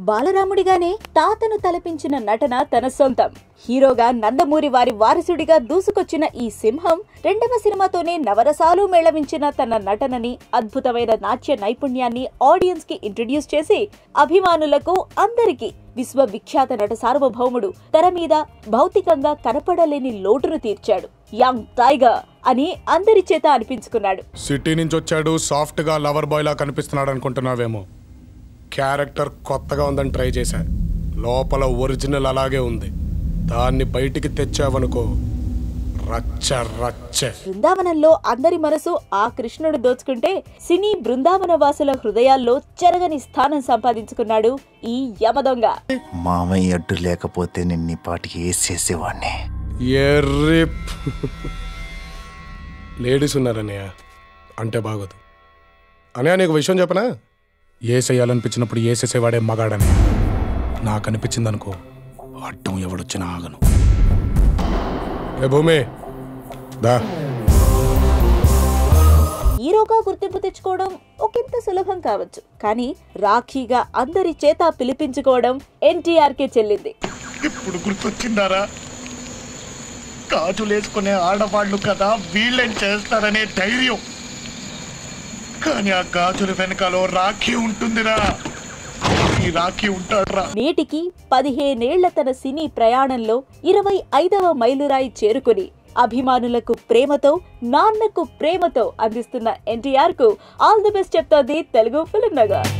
బాలరాముడిగానే తాతను తలపించిన నటన తన సొంతం హీరోగా నందమూరి వారి వారసుడిగా దూసుకొచ్చిన ఈ సింహం రెండవ సినిమాతోనే నవరసాలు మేళవించిన తన నటనని అద్భుతమైన నాట్య నైపుణ్యాన్ని ఆడియన్స్ కి ఇంట్రడ్యూస్ చేసి అభిమానులకు అందరికీ విశ్వవిఖ్యాత నట సార్వభౌముడు తెర మీద భౌతికంగా కనపడలేని లోటును తీర్చాడు యంగ్ టైగర్ అని అందరి చేత అనిపించుకున్నాడు సిటీ నుంచి వచ్చాడు సాఫ్ట్ గా లవర్ బాయ్ లా కనిపిస్తున్నాడు అనుకుంటున్నావేమో క్యారెక్టర్ కొత్తగా ఉందని ట్రై చేశా లోపల ఒరిజినల్ అలాగే ఉంది దాన్ని బయటికి తెచ్చావనుకో రచ్చ రచ్చ బృందావనంలో అందరి మనసు ఆ కృష్ణుడు దోచుకుంటే సినీ బృందావన వాసుల హృదయాల్లో చెరగని స్థానం సంపాదించుకున్నాడు ఈ యమదొంగ మామయ్య అడ్డు లేకపోతే నిన్ని పాటికి వేసేసేవాడిని ఎర్రి లేడీస్ ఉన్నారన్నయ్య అంటే బాగోదు అన్నయ్య నీకు విషయం చెప్పనా ఏసేయాలనిపించినప్పుడు ఏసేసేవాడే మగాడని నాకు అనిపించింది అనుకో అడ్డం ఎవడొచ్చినా ఆగను ఏ భూమి దా హీరోగా గుర్తింపు తెచ్చుకోవడం ఒకంత సులభం కావచ్చు కానీ రాఖీగా అందరి చేత పిలిపించుకోవడం ఎన్టీఆర్ కే చెల్లింది ఇప్పుడు గుర్తొచ్చిందారా కాజులేసుకునే ఆడవాళ్ళు కదా వీళ్ళని చేస్తారనే ధైర్యం కానీ ఆ గాజుల వెనకాలో రాఖీ ఉంటుందిరా ఈ రాఖీ ఉంటాడురా నేటికి పదిహేనేళ్ల తన సినీ ప్రయాణంలో ఇరవై ఐదవ మైలురాయి చేరుకుని అభిమానులకు ప్రేమతో నాన్నకు ప్రేమతో అందిస్తున్న ఎన్టీఆర్ కు ఆల్ ది బెస్ట్ చెప్తోంది తెలుగు ఫిల్మ్ నగర్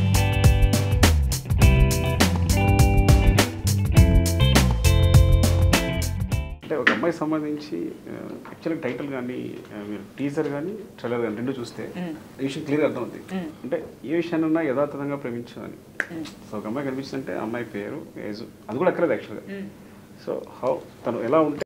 అంటే ఒక అమ్మాయికి సంబంధించి యాక్చువల్గా టైటిల్ కానీ మీరు టీజర్ కానీ ట్రైలర్ కానీ రెండు చూస్తే ఈ విషయం క్లియర్గా అర్థమవుతుంది అంటే ఏ విషయాన్నైనా యథాతథంగా ప్రేమించాలని సో ఒక అమ్మాయి కనిపించిందంటే ఆ అమ్మాయి పేరు ఏజ్ అది కూడా అక్కర్లేదు యాక్చువల్గా సో హౌ తను ఎలా ఉంటే